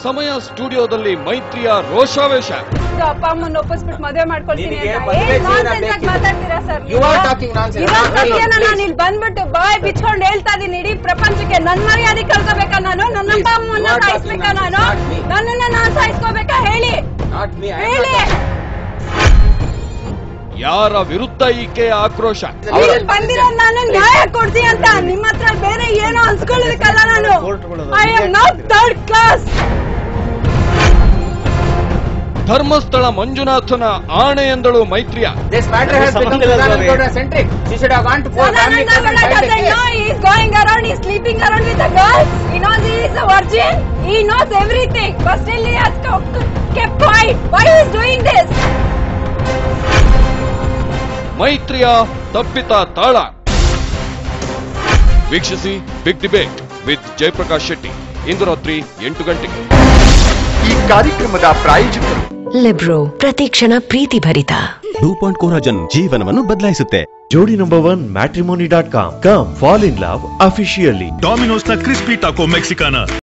ಸಮಯ ಸ್ಟುಡಿಯೋದಲ್ಲಿ ಮೈತ್ರಿಯ ರೋಷಾವೇಶ ಈಗ ಅಪ್ಪ ಅಮ್ಮನ ಒಪ್ಪಿಸ್ಬಿಟ್ಟು ಮದುವೆ ಮಾಡ್ಕೊಳ್ತೀನಿ ನಿನಗೆ ಅಂತ ಮದುವೆ ಏನ್ ಜೀವನ nonsense ಆಗಿ ಬೇಕಿದೆ. ಮಾತಾಡ್ತೀರಾ sir You are talking nonsense. ಇರೋ Not me. ಸತ್ಯನ ನಾನು Please. ಇಲ್ಲಿ ಬಂದ್ಬಿಟ್ಟು ಬಾಯ್ ಬಿಚ್ಕೊಂಡು ಹೇಳ್ತಾ ಇದೀನಿ ಇಡೀ ಪ್ರಪಂಚಕ್ಕೆ ನನ್ ಮರ್ಯಾದೆ ಕಳ್ಕೋಬೇಕಾ ನಾನು ನನ್ನ ಅಪ್ಪ Please, ಅಮ್ಮನ್ನ you are talking ಸಾಯಿಸ್ಬೇಕಾ ನಾನು nonsense, not me. ನನ್ನನ್ನ ನಾನು ಸಾಯಿಸ್ಕೋಬೇಕಾ ಹೇಳಿ Not me. I am ಹೇಳಿ ಯಾರ ವಿರುದ್ಧ ಈಕೆ ಆಕ್ರೋಶ ಇಲ್ಲಿ ಬಂದಿರೋ ನಾನು ನ್ಯಾಯ ಕೊಡ್ಸಿ ಅಂತ ನಿಮ್ಮ ಹತ್ರ ಬೇರೆ ಏನೋ ಅನ್ಸ್ಕೊಳ್ಳೋದಕ್ಕಲ್ಲ ನಾನು I am not third class Dharmasthala ಮಂಜುನಾಥನ ಆಣೆ ಎಂದಳು ಮೈತ್ರಿಯ This matter has become Sadananda centric. She should have gone to court. family court and filed a doesn't case. know he's going around, he's sleeping around with the girls. He knows he is a virgin. He knows everything. But still he has kept kept quiet. Why he is doing this? ಮೈತ್ರಿಯ ತಪ್ಪಿತ ತಾಳ ವೀಕ್ಷಿಸಿ big debate with Jayaprakash Shetty ಇಂದು ರಾತ್ರಿ ಎಂಟು ಗಂಟೆಗೆ ಈ ಕಾರ್ಯಕ್ರಮದ ಪ್ರಾಯೋಜಕರು ಲಿಬ್ರೋ ಪ್ರತಿಕ್ಷಣ ಪ್ರೀತಿ ಭರಿತ ಟೂ ಪಾಯಿಂಟ್ ಕೋರಾಜನ್ ಜೀವನವನ್ನು ಬದಲಾಯಿಸುತ್ತೆ ಜೋಡಿ number one matrimony dot com come fall in love officially ಡಾಮಿನೋಸ್ನ ಕ್ರಿಸ್ಪಿ ಟಾಕೋ ಮೆಕ್ಸಿಕಾನ